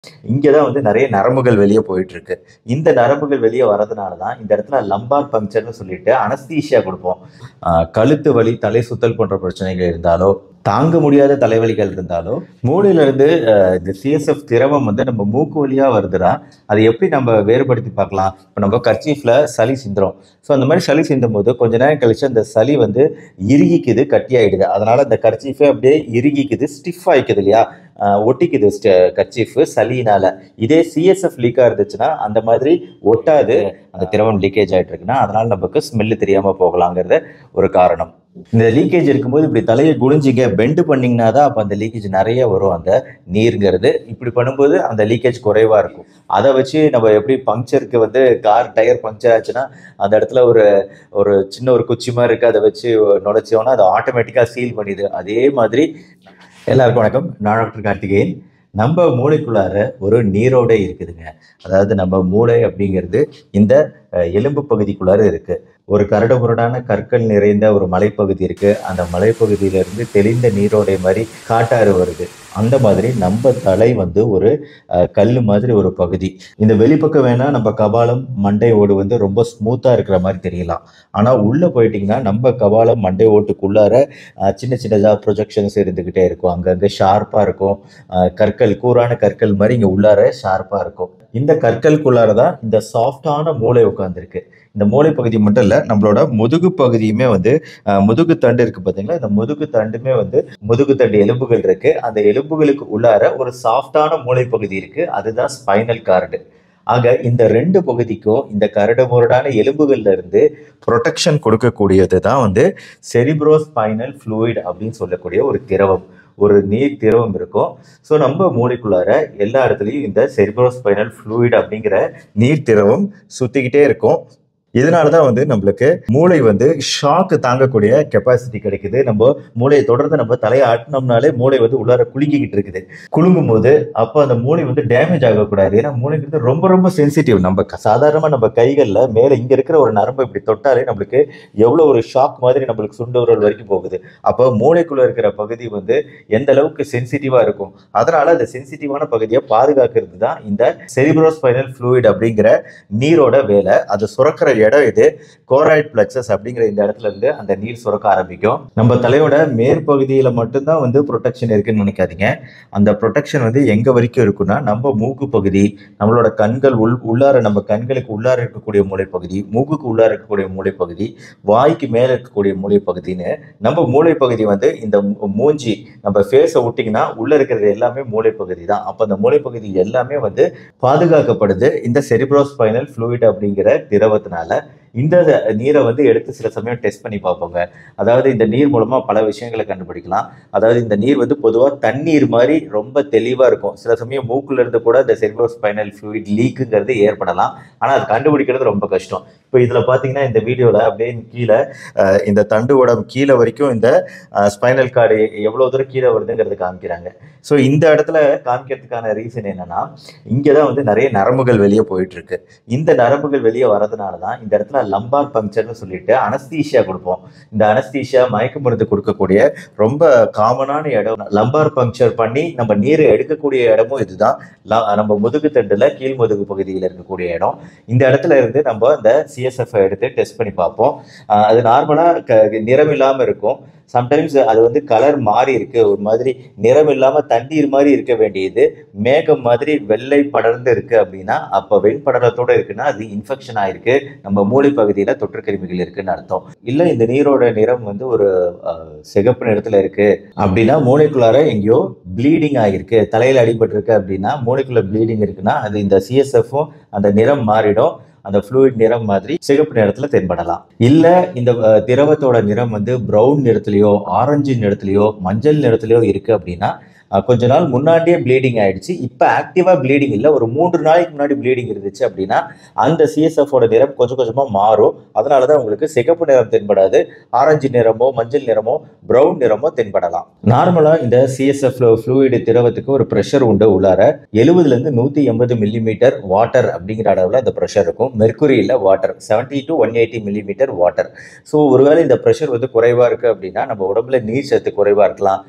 இங்கே தான் வந்து நிறைய நரம்புகள் வெளியே போயிட்டு இருக்கு இந்த நரம்புகள் வெளியே வரதுனால தான் இந்த இடத்துல லம்பார் பங்க்சர்னு சொல்லிட்டு அனஸ்தீஷியா கொடுப்போம் ஆஹ் கழுத்து வலி தலை சுத்தல் போன்ற பிரச்சனைகள் இருந்தாலோ தாங்க முடியாத தலைவலிகள் இருந்தாலோ மூளையில இருந்து ஆஹ் இந்த சிஎஸ்எஃப் திரவம் வந்து நம்ம மூக்கு வழியா வருதுன்னா அதை எப்படி நம்ம வேறுபடுத்தி பார்க்கலாம் இப்போ நம்ம கர்ச்சீஃப்ல சளி சிந்துறோம் ஸோ அந்த மாதிரி சளி சிந்தும் போது கொஞ்ச நேரம் கழிச்சு அந்த சளி வந்து இறுகிக்குது கட்டியாயிடுது அதனால அந்த கர்ச்சீஃபே அப்படியே இறுகிக்குது ஸ்டிஃப் ஆயிக்குது இல்லையா ஆஹ் ஒட்டிக்குது கர்ச்சீஃப் சளியினால இதே சிஎஸ்எஃப் லீக்காக இருந்துச்சுன்னா அந்த மாதிரி ஒட்டாது அந்த திரவம் லீக்கேஜ் ஆயிட்டு இருக்குன்னா அதனால நமக்கு ஸ்மெல்லு தெரியாம போகலாங்கிறது ஒரு காரணம் இந்த லீக்கேஜ் இருக்கும்போது இப்படி தலையை குனிஞ்சிங்க பெண்டு பண்ணிங்கன்னா தான் அப்போ அந்த லீக்கேஜ் நிறைய வரும் அந்த நீருங்கிறது இப்படி பண்ணும்போது அந்த லீக்கேஜ் குறைவா இருக்கும் அதை வச்சு நம்ம எப்படி பங்க்சருக்கு வந்து கார் டயர் பங்க்சர் ஆச்சுன்னா அந்த இடத்துல ஒரு ஒரு சின்ன ஒரு குச்சி மாதிரி இருக்கு அதை வச்சு நுழைச்சோன்னா அது ஆட்டோமேட்டிக்காக சீல் பண்ணிடுது அதே மாதிரி எல்லாருக்கும் வணக்கம் நான் டாக்டர் கார்த்திகேயன் நம்ம மூளைக்குள்ளார ஒரு நீரோடை இருக்குதுங்க அதாவது நம்ம மூளை அப்படிங்கிறது இந்த அஹ், எலும்பு பகுதிக்குள்ளார இருக்கு ஒரு கரடுமுரடான கற்கள் நிறைந்த ஒரு மலைப்பகுதி இருக்கு அந்த மலைப்பகுதியிலிருந்து தெளிந்த நீரோடை மாதிரி காட்டாறு வருது அந்த மாதிரி நம்ம தலை வந்து ஒரு அஹ், கல் மாதிரி ஒரு பகுதி இந்த வெளிப்பக்கம் வேணா நம்ம கபாலம் மண்டை ஓடு வந்து ரொம்ப ஸ்மூத்தா இருக்கிற மாதிரி தெரியலாம் ஆனா உள்ள போயிட்டீங்கன்னா நம்ம கபாலம் மண்டை ஓட்டுக்குள்ளார அஹ், சின்ன சின்னதாக ப்ரொஜெக்ஷன்ஸ் இருந்துக்கிட்டே இருக்கும் அங்கங்கே ஷார்ப்பாக இருக்கும் அஹ், கற்கள் கூரான கற்கள் மாதிரி இங்கே உள்ளார ஷார்ப்பாக இருக்கும் இந்த கற்களுக்குள்ளார தான் இந்த சாஃப்டான மூளை உட்காந்துருக்கு இந்த மூளை பகுதி மட்டும் இல்லை நம்மளோட முதுகு பகுதியுமே வந்து அஹ், முதுகு தண்டு இருக்கு பார்த்தீங்களா இந்த முதுகு தண்டுமே வந்து முதுகு தண்டு எலும்புகள் இருக்கு அந்த எலும்புகளுக்கு உள்ளார ஒரு சாஃப்டான மூளை பகுதி இருக்கு அதுதான் ஸ்பைனல் கார்டு ஆக இந்த ரெண்டு பகுதிக்கும் இந்த கரடு முரடான எலும்புகள்ல இருந்து ப்ரொடெக்ஷன் கொடுக்கக்கூடியது தான் வந்து செரிப்ரோஸ்பைனல் ஃப்ளூயிட் அப்படின்னு சொல்லக்கூடிய ஒரு திரவம் ஒரு நீர் திரவம் இருக்கும் ஸோ நம்ம மூளைக்குள்ளார எல்லா இடத்துலையும் இந்த செரிப்ரோஸ்பைனல் ஃப்ளூயிட் அப்படிங்கிற நீர் திரவம் சுத்திக்கிட்டே இருக்கும் இதனால தான் வந்து நம்மளுக்கு மூளை வந்து ஷாக்கு தாங்கக்கூடிய கெப்பாசிட்டி கிடைக்குது நம்ம மூளையை தொடர்ந்து நம்ம தலையை ஆட்டினோம்னாலே மூளை வந்து உள்ளார குலுங்கிக்கிட்டு இருக்குது குலுங்கும் போது அப்போ அந்த மூளை வந்து டேமேஜ் ஆகக்கூடாது ஏன்னா மூளைங்கிறது ரொம்ப ரொம்ப சென்சிட்டிவ் நம்ம க- சாதாரணமா நம்ம கைகளில் மேலே இங்க இருக்கிற ஒரு நரம்பு இப்படி தொட்டாலே நம்மளுக்கு எவ்வளோ ஒரு ஷாக் மாதிரி நம்மளுக்கு சுண்டு விரல் வரைக்கும் போகுது அப்போ மூளைக்குள்ள இருக்கிற பகுதி வந்து எந்த அளவுக்கு சென்சிட்டிவா இருக்கும் அதனால அந்த சென்சிட்டிவான பகுதியை பாதுகாக்கிறது தான் இந்த செரிப்ரோஸ்பைனல் ஃப்ளூயிட் அப்படிங்கிற நீரோட வேலை அது சுரக்கிற இடம் இது கோராய்ட் பிளக்சஸ் அப்படிங்கிற இந்த இடத்துல இருந்து அந்த நீர் சுரக்க ஆரம்பிக்கும் நம்ம தலையோட மேற்பகுதியில மட்டும்தான் வந்து ப்ரொடெக்ஷன் இருக்குன்னு நினைக்காதீங்க அந்த ப்ரொடெக்ஷன் வந்து எங்க வரைக்கும் இருக்குன்னா நம்ம மூக்கு பகுதி நம்மளோட கண்கள் உள் உள்ளார நம்ம கண்களுக்கு உள்ளார இருக்கக்கூடிய மூளைப்பகுதி மூக்குக்கு உள்ளார இருக்கக்கூடிய மூளைப்பகுதி வாய்க்கு மேல இருக்கக்கூடிய மூளைப்பகுதின்னு நம்ம மூளைப்பகுதி வந்து இந்த மூ- மூஞ்சி நம்ம ஃபேஸை விட்டிங்கன்னா உள்ள இருக்கிறது எல்லாமே மூளைப்பகுதி தான் அப்போ அந்த மூளைப்பகுதி எல்லாமே வந்து பாதுகாக்கப்படுது இந்த செரிப்ரோஸ்பைனல் ஃப்ளூயிட் அப்படிங்கிற திரவத்தினால இந்த நீரை வந்து எடுத்து சில சமயம் டெஸ்ட் பண்ணி பார்ப்போங்க அதாவது இந்த நீர் மூலமா பல விஷயங்களை கண்டுபிடிக்கலாம் அதாவது இந்த நீர் வந்து பொதுவாக தண்ணீர் மாதிரி ரொம்ப தெளிவா இருக்கும் சில சமயம் மூக்குல இருந்து கூட இந்த செரிப்ரோஸ்பைனல் ஃப்ளூயிட் லீக்குங்கிறது ஏற்படலாம் ஆனா அது கண்டுபிடிக்கிறது ரொம்ப கஷ்டம் இப்போ இதுல பாத்தீங்கன்னா இந்த வீடியோல அப்படியே கீழே அஹ், இந்த தண்டுவோட கீழே வரைக்கும் இந்த ஸ்பைனல் கார்டு எவ்வளவு தூரம் கீழே வருதுங்கிறது காமிக்கிறாங்க ஸோ இந்த இடத்துல காமிக்கிறதுக்கான ரீசன் என்னன்னா இங்கே தான் வந்து நிறைய நரம்புகள் வெளியே போயிட்டு இருக்கு இந்த நரம்புகள் வெளியே வரதுனால தான் இந்த இடத்துல லம்பார் பங்க்சர்னு சொல்லிட்டு அனஸ்தீஷியா கொடுப்போம் இந்த அனஸ்தீஷியா மயக்க மருந்து கொடுக்கக்கூடிய ரொம்ப காமனான இடம் லம்பார் பங்க்சர் பண்ணி நம்ம நீரை எடுக்கக்கூடிய இடமும் இதுதான் ல- நம்ம முதுகு தண்டுல கீழ் முதுகு பகுதியில் இருக்கக்கூடிய இடம் இந்த இடத்துல இருந்து நம்ம இந்த சிஎஸ்எஃப் எடுத்து டெஸ்ட் பண்ணி பார்ப்போம் ஆஹ் அது நார்மலாக நிறம் இல்லாமல் இருக்கும் சம்டைம்ஸ் அது வந்து கலர் மாறி இருக்கு ஒரு மாதிரி நிறம் இல்லாம தண்ணீர் மாதிரி இருக்க வேண்டியது மேகம் மாதிரி வெள்ளை படர்ந்து இருக்கு அப்படின்னா அப்ப வெண்படலத்தோட இருக்குன்னா அது இன்ஃபெக்ஷன் ஆயிருக்கு நம்ம மூளை பகுதியில தொற்று கிருமிகள் இருக்குன்னு அர்த்தம் இல்ல இந்த நீரோட நிறம் வந்து ஒரு அஹ், சிகப்பு நிறத்துல இருக்கு அப்படின்னா மூளைக்குள்ளார எங்கேயோ ப்ளீடிங் ஆகிருக்கு தலையில அடிபட்டிருக்கு அப்படின்னா மூளைக்குள்ள ப்ளீடிங் இருக்குன்னா அது இந்த சிஎஸ்எஃப்பும் அந்த நிறம் மாறிடும் அந்த ஃப்ளூயிட் நிறம் மாதிரி சிகப்பு நிறத்துல தென்படலாம் இல்ல இந்த அஹ், திரவத்தோட நிறம் வந்து பிரவுன் நிறத்துலயோ ஆரஞ்சு நிறத்துலயோ மஞ்சள் நிறத்துலயோ இருக்கு அப்படின்னா அஹ், கொஞ்ச நாள் முன்னாடியே ப்ளீடிங் ஆயிடுச்சு இப்போ ஆக்டிவா ப்ளீடிங் இல்லை ஒரு மூன்று நாளைக்கு முன்னாடி ப்ளீடிங் இருந்துச்சு அப்படின்னா அந்த சிஎஸ்எஃபோட நிறம் கொஞ்சம் கொஞ்சமா மாறும் அதனால தான் உங்களுக்கு சிகப்பு நிறம் தென்படாது ஆரஞ்சு நிறமோ மஞ்சள் நிறமோ பிரவுன் நிறமோ தென்படலாம் நார்மலா இந்த சிஎஸ்எஃப் ஃப்ளூயிடு திரவத்துக்கு ஒரு ப்ரெஷர் உண்டு உள்ளார எழுபதுல இருந்து நூத்தி எண்பது மில்லிமீட்டர் வாட்டர் அப்படிங்கிற அளவுல அந்த ப்ரெஷர் இருக்கும் மெர்க்குரியில் water 70 to one eighty millimetre water so ஒருவேளை இந்த ப்ரெஷர் வந்து குறைவா இருக்கு அப்படின்னா நம்ம உடம்புல நீர் சத்து குறைவா இருக்கலாம்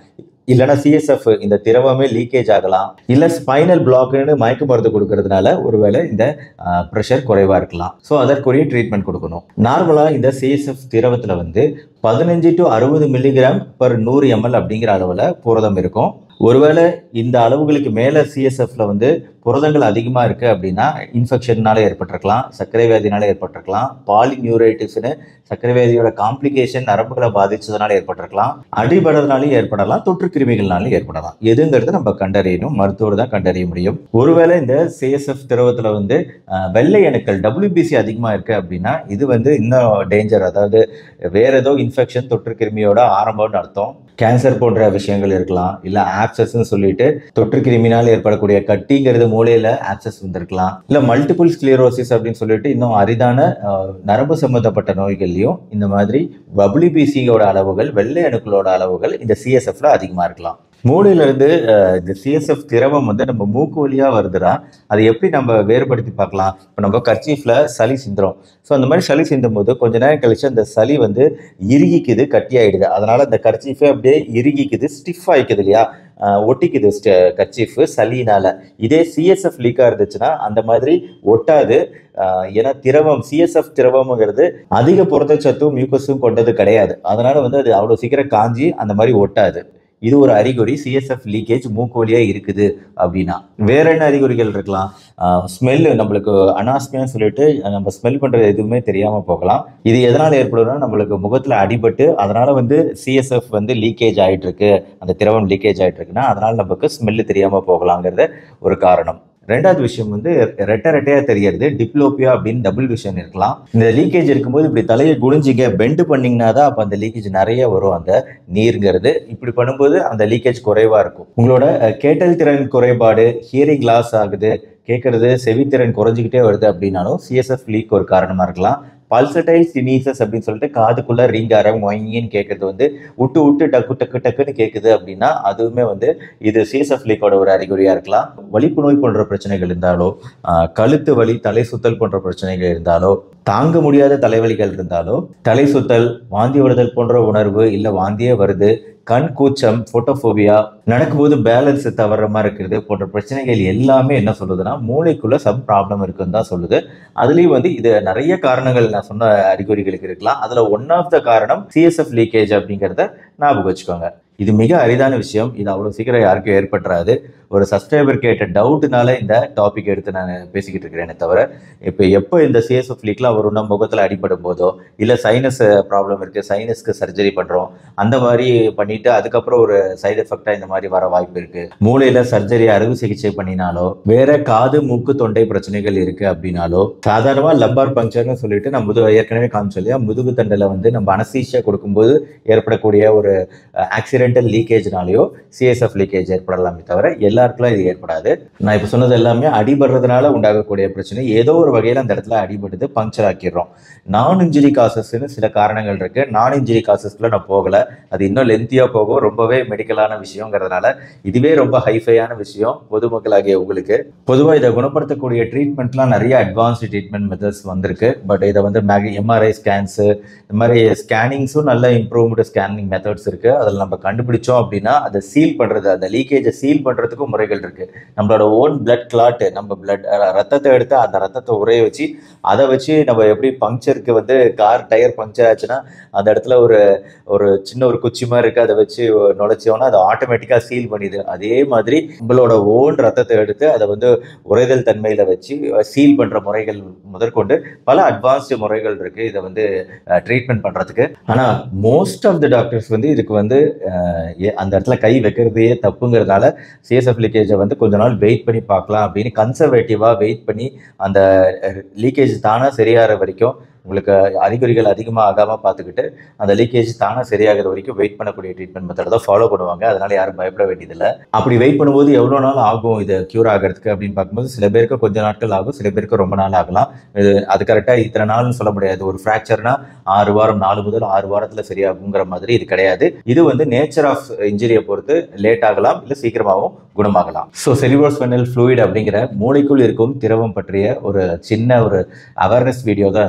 இல்லைன்னா சிஎஸ்எஃப் இந்த திரவமே லீக்கேஜ் ஆகலாம் இல்லை ஸ்பைனல் பிளாக்னு மயக்க மருந்து கொடுக்கறதுனால ஒருவேளை இந்த ப்ரெஷர் குறைவாக இருக்கலாம் ஸோ அதற்குரிய ட்ரீட்மெண்ட் கொடுக்கணும் நார்மலாக இந்த சிஎஸ்எஃப் திரவத்தில் வந்து பதினஞ்சு டு அறுபது மில்லிகிராம் பர் நூறு எம்எல் அப்படிங்கிற அளவில் புரதம் இருக்கும் ஒருவேளை இந்த அளவுகளுக்கு மேலே சிஎஸ்எஃப்ல வந்து புரதங்கள் அதிகமாக இருக்குது அப்படின்னா இன்ஃபெக்ஷன்னால ஏற்பட்டிருக்கலாம் சர்க்கரை வியாதினால ஏற்பட்டிருக்கலாம் பாலிநியூரைட்டிஸ்னு சர்க்கரை வியாதியோட காம்ப்ளிகேஷன் நரம்புகளை பாதிச்சதுனால ஏற்பட்டிருக்கலாம் அடிபடுறதுனாலையும் ஏற்படலாம் தொற்று கிருமிகள்னாலும் ஏற்படலாம் எதுங்கிறது நம்ம கண்டறியணும் மருத்துவர் தான் கண்டறிய முடியும் ஒருவேளை இந்த சிஎஸ்எஃப் திரவத்தில் வந்து அஹ், வெள்ளை அணுக்கள் டபிள்யூபிசி அதிகமாக இருக்குது அப்படின்னா இது வந்து இன்னும் டேஞ்சர் அதாவது வேற ஏதோ இன்ஃபெக்ஷன் தொற்று கிருமியோட ஆரம்பம்னு அர்த்தம் கேன்சர் போன்ற விஷயங்கள் இருக்கலாம் இல்ல ஆப்சஸ்ன்னு சொல்லிட்டு தொற்று கிருமினால் ஏற்படக்கூடிய கட்டிங்கிறது மூளையில ஆப்சஸ் வந்திருக்கலாம் இல்ல மல்டிபிள் ஸ்க்ளியரோசிஸ் அப்படின்னு சொல்லிட்டு இன்னும் அரிதான அஹ், நரம்பு சம்பந்தப்பட்ட நோய்கள்லயும் இந்த மாதிரி WBC-யோட அளவுகள் வெள்ளை அணுக்களோட அளவுகள் இந்த சிஎஸ்எஃப்ல அதிகமா இருக்கலாம் மூளையில இருந்து அஹ், இந்த சிஎஸ்எஃப் திரவம் வந்து நம்ம மூக்கு வழியா வருதுன்னா அதை எப்படி நம்ம வேறுபடுத்தி பார்க்கலாம் இப்போ நம்ம கர்ச்சீஃப்ல சளி சிந்துறோம் ஸோ அந்த மாதிரி சளி சிந்தும் போது கொஞ்ச நேரம் கழிச்சு அந்த சளி வந்து இறுகிக்குது கட்டியாயிடுது அதனால அந்த கர்ச்சீஃபே அப்படியே இறுகிக்குது ஸ்டிஃப் ஆயிக்குது இல்லையா அஹ் ஒட்டிக்குது கர்ச்சீஃப் சளினால இதே சிஎஸ்எஃப் லீக்காக இருந்துச்சுன்னா அந்த மாதிரி ஒட்டாது அஹ் ஏன்னா திரவம் சிஎஸ்எஃப் திரவம்ங்கிறது அதிக புரதச்சத்தும் மியூக்கஸும் கொண்டது கிடையாது அதனால வந்து அது அவ்வளோ சீக்கிரம் காஞ்சி அந்த மாதிரி ஒட்டாது இது ஒரு அறிகுறி சிஎஸ்எஃப் லீக்கேஜ் மூக்கு வழியா இருக்குது அப்படின்னா வேற என்ன அறிகுறிகள் இருக்கலாம் ஸ்மெல்லு நம்மளுக்கு அனாஸ்மியான்னு சொல்லிட்டு நம்ம ஸ்மெல் பண்றது எதுவுமே தெரியாம போகலாம் இது எதனால ஏற்படும்னா நம்மளுக்கு முகத்துல அடிபட்டு அதனால வந்து சிஎஸ்எஃப் வந்து லீக்கேஜ் ஆயிட்டு இருக்கு அந்த திரவம் லீக்கேஜ் ஆயிட்டு இருக்குன்னா அதனால நமக்கு ஸ்மெல்லு தெரியாம போகலாங்கிறது ஒரு காரணம் ரெண்டாவது விஷயம் வந்து ரெட்டை ரெட்டையா தெரியறது டிப்ளோபியா அப்படின்னு டபுள் விஷன் இருக்கலாம் இந்த லீக்கேஜ் இருக்கும்போது இப்படி தலையை குனிஞ்சிங்க பெண்டு பண்ணீங்கன்னா தான் அப்போ அந்த லீக்கேஜ் நிறைய வரும் அந்த நீருங்கிறது இப்படி பண்ணும்போது அந்த லீக்கேஜ் குறைவா இருக்கும் உங்களோட அஹ், கேட்டல் திறன் குறைபாடு ஹியரிங் லாஸ் ஆகுது கேட்கறது செவித்திறன் குறைஞ்சிக்கிட்டே வருது அப்படின்னாலும் சிஎஸ்எஃப் லீக் ஒரு காரணமா இருக்கலாம் பல்சடைல் சினீசஸ் அப்படின்னு சொல்லிட்டு காதுக்குள்ள ரீங்காரம் ஒயின்னு கேட்கறது வந்து விட்டு விட்டு டக்கு டக்கு டக்குன்னு கேட்குது அப்படின்னா அதுவுமே வந்து இது சிஎஸ்எஃப் லீக்கோட ஒரு அறிகுறியா இருக்கலாம் வலிப்பு நோய் போன்ற பிரச்சனைகள் இருந்தாலோ ஆஹ், கழுத்து வலி தலை சுத்தல் போன்ற பிரச்சனைகள் இருந்தாலோ தாங்க முடியாத தலைவலிகள் இருந்தாலோ தலை சுத்தல் வாந்தி விடுதல் போன்ற உணர்வு இல்ல வாந்தியே வருது கண் கூச்சம் போட்டோஃபோபியா நடக்கும்போது பேலன்ஸ் தவறுற மாதிரி இருக்கிறது போன்ற பிரச்சனைகள் எல்லாமே என்ன சொல்லுதுன்னா மூளைக்குள்ள சம் ப்ராப்ளம் இருக்குன்னு தான் சொல்லுது அதுலயும் வந்து இது நிறைய காரணங்கள் நான் சொன்ன அறிகுறிகளுக்கு இருக்கலாம் அதுல ஒன் ஆஃப் த காரணம் சிஎஸ்எஃப் லீக்கேஜ் அப்படிங்கிறத ஞாபகம் வச்சுக்கோங்க இது மிக அரிதான விஷயம் இது அவ்வளவு சீக்கிரம் யாருக்கும் ஏற்பட்டுறாது ஒரு சப்ஸ்கிரைபர் கேட்ட டவுட்னால இந்த டாபிக் எடுத்து நான் பேசிக்கிட்டு இருக்கிறேனே தவிர இப்போ எப்போ இந்த சிஎஸ்எஃப் லீக்லாம் வரும்னா முகத்தில் அடிபடும் போதோ இல்லை சைனஸ் ப்ராப்ளம் இருக்குது சைனஸ்க்கு சர்ஜரி பண்ணுறோம் அந்த மாதிரி பண்ணிட்டு அதுக்கப்புறம் ஒரு சைடு எஃபெக்டாக இந்த மாதிரி வர வாய்ப்பு இருக்குது மூளையில் சர்ஜரி அறுவை சிகிச்சை பண்ணினாலோ வேற காது மூக்கு தொண்டை பிரச்சனைகள் இருக்குது அப்படின்னாலோ சாதாரணமாக லம்பார் பங்க்சர்னு சொல்லிட்டு நம்ம முது ஏற்கனவே காமிச்சோம் இல்லையா முதுகு தண்டில் வந்து நம்ம அனசீஷியா கொடுக்கும்போது ஏற்படக்கூடிய ஒரு ஆக்சிடென்டல் லீக்கேஜ்னாலேயோ சிஎஸ்எஃப் லீக்கேஜ் ஏற்படலாமே தவிர எல்லாருக்குலாம் இது ஏற்படாது நான் இப்போ சொன்னது எல்லாமே அடிபடுறதுனால உண்டாகக்கூடிய பிரச்சனை ஏதோ ஒரு வகையில் அந்த இடத்துல அடிபடுது பங்க்சர் ஆக்கிடுறோம் நான் இன்ஜுரி காசஸ்ன்னு சில காரணங்கள் இருக்கு நான் இன்ஜுரி காசஸ்க்குள்ள நான் போகல அது இன்னும் லென்த்தியாக போகும் ரொம்பவே மெடிக்கலான விஷயங்கிறதுனால இதுவே ரொம்ப ஹைஃபையான விஷயம் பொதுமக்களாகிய உங்களுக்கு பொதுவாக இதை குணப்படுத்தக்கூடிய ட்ரீட்மெண்ட்லாம் நிறைய அட்வான்ஸ்டு ட்ரீட்மெண்ட் மெத்தட்ஸ் வந்திருக்கு பட் இதை வந்து மேகி எம்ஆர்ஐ ஸ்கேன்ஸு இந்த மாதிரி ஸ்கேனிங்ஸும் நல்ல இம்ப்ரூவ்டு ஸ்கேனிங் மெத்தட்ஸ் இருக்கு அதில் நம்ம கண்டுபிடிச்சோம் அப்படின்னா அதை சீல் பண்றது அந்த லீக்கேஜை சீல் பண்றதுக்கும் முறைகள் இருக்கு நம்மளோட ஓன் பிளட் கிளாட் நம்ம பிளட் ரத்தத்தை எடுத்து அந்த ரத்தத்தை உரைய வச்சு அதை வச்சு நம்ம எப்படி பங்க்சருக்கு வந்து கார் டயர் பங்க்சர் ஆச்சுன்னா அந்த இடத்துல ஒரு ஒரு சின்ன ஒரு குச்சி மாதிரி இருக்கு அதை வச்சு நுழைச்சோன்னா அதை ஆட்டோமேட்டிக்காக சீல் பண்ணிடுது அதே மாதிரி உங்களோட ஓன் ரத்தத்தை எடுத்து அதை வந்து உறைதல் தன்மையில வச்சு சீல் பண்ற முறைகள் முதற்கொண்டு பல அட்வான்ஸ்டு முறைகள் இருக்கு இதை வந்து ட்ரீட்மெண்ட் பண்றதுக்கு ஆனா மோஸ்ட் ஆஃப் த டாக்டர்ஸ் வந்து இதுக்கு வந்து அஹ், ஏ- அந்த இடத்துல கை வைக்கிறதே தப்புங்கிறதுனால சிஎஸ்எஃப் லீக்கேஜை வந்து கொஞ்ச நாள் வெயிட் பண்ணி பார்க்கலாம் அப்படின்னு கன்சர்வேட்டிவாக வெயிட் பண்ணி அந்த லீக்கேஜ் தானா சரியாகிற வரைக்கும் உங்களுக்கு அறிகுறிகள் அதிகமாக ஆகாமல் பார்த்துக்கிட்டு அந்த லீக்கேஜ் தானாக சரியாகிற வரைக்கும் வெயிட் பண்ணக்கூடிய ட்ரீட்மெண்ட் மெத்தட் தான் ஃபாலோ பண்ணுவாங்க அதனால யாரும் பயப்பட வேண்டியதில்லை அப்படி வெயிட் பண்ணும்போது எவ்வளோ நாள் ஆகும் இது க்யூர் ஆகிறதுக்கு அப்படின்னு பார்க்கும்போது சில பேருக்கு கொஞ்ச நாட்கள் ஆகும் சில பேருக்கு ரொம்ப நாள் ஆகலாம் இது அது கரெக்டாக இத்தனை நாள்னு சொல்ல முடியாது ஒரு ஃப்ராக்சர்னா ஆறு வாரம் நாலு முதல் ஆறு வாரத்தில் சரியாகுங்கிற மாதிரி இது கிடையாது இது வந்து நேச்சர் ஆஃப் இன்ஜுரியை பொறுத்து லேட் ஆகலாம் இல்லை சீக்கிரமாகவும் குணமாகலாம் ஸோ செலிபோஸ்பெனல் ஃப்ளூயிட் அப்படிங்கிற மூளைக்குள் இருக்கும் திரவம் பற்றிய ஒரு சின்ன ஒரு அவேர்னஸ் வீடியோ தான் அது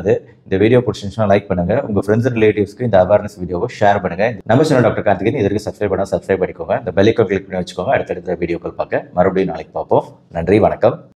இந்த வீடியோ பிடிச்சிருந்துச்சுன்னா லைக் பண்ணுங்க உங்க ஃப்ரெண்ட்ஸ் அண்ட் ரிலேட்டிவ்ஸ்க்கு இந்த அவேர்னஸ் வீடியோவை ஷேர் பண்ணுங்க நம்ம சேனல் டாக்டர் கார்த்திகேயன் இதற்கு சப்ஸ்கிரைப் பண்ணா சப்ஸ்கிரைப் பண்ணிக்கோங்க இந்த பெல்லைக்கோ கிளிக் பண்ணி வச்சுக்கோங்க அடுத்தடுத்த வீடியோக்கள் பார்க்க மறுபடியும் நாளைக்கு பார்ப்போம் நன்றி வணக்கம்